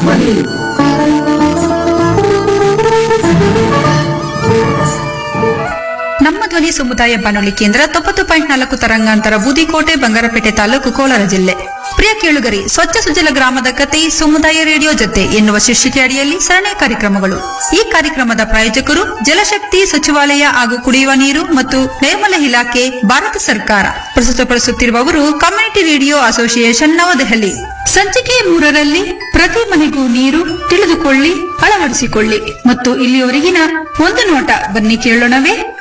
ಜನಧ್ವನಿ ನಮ್ಮ ಧ್ವನಿ ಸಮುದಾಯ ಬಾನುಲಿ ಕೇಂದ್ರ ತೊಂಬತ್ತು ಪಾಯಿಂಟ್ ನಾಲ್ಕು ತರಂಗಾಂತರ ಬೂದಿಕೋಟೆ ಬಂಗಾರಪೇಟೆ ತಾಲೂಕು ಕೋಲಾರ ಜಿಲ್ಲೆ ಪ್ರಿಯ ಕೇಳುಗರಿ ಸ್ವಚ್ಛ ಸುಜಲ ಗ್ರಾಮದ ಕತೆ ಸಮುದಾಯ ರೇಡಿಯೋ ಜೊತೆ ಎನ್ನುವ ಶೀರ್ಷಿಕೆ ಅಡಿಯಲ್ಲಿ ಸರಣಿ ಕಾರ್ಯಕ್ರಮಗಳು ಈ ಕಾರ್ಯಕ್ರಮದ ಪ್ರಾಯೋಜಕರು ಜಲಶಕ್ತಿ ಸಚಿವಾಲಯ ಹಾಗೂ ಕುಡಿಯುವ ನೀರು ಮತ್ತು ನೈರ್ಮಲ್ಯ ಇಲಾಖೆ ಭಾರತ ಸರ್ಕಾರ ಪ್ರಸ್ತುತಪಡಿಸುತ್ತಿರುವವರು ಕಮ್ಯುನಿಟಿ ರೇಡಿಯೋ ಅಸೋಸಿಯೇಷನ್ ನವದೆಹಲಿ ಸಂಚಿಕೆ ಮೂರರಲ್ಲಿ ಪ್ರತಿ ಮನೆಗೂ ನೀರು ತಿಳಿದುಕೊಳ್ಳಿ ಅಳವಡಿಸಿಕೊಳ್ಳಿ ಮತ್ತು ಇಲ್ಲಿಯವರೆಗಿನ ಒಂದು ನೋಟ ಬನ್ನಿ ಕೇಳೋಣವೇ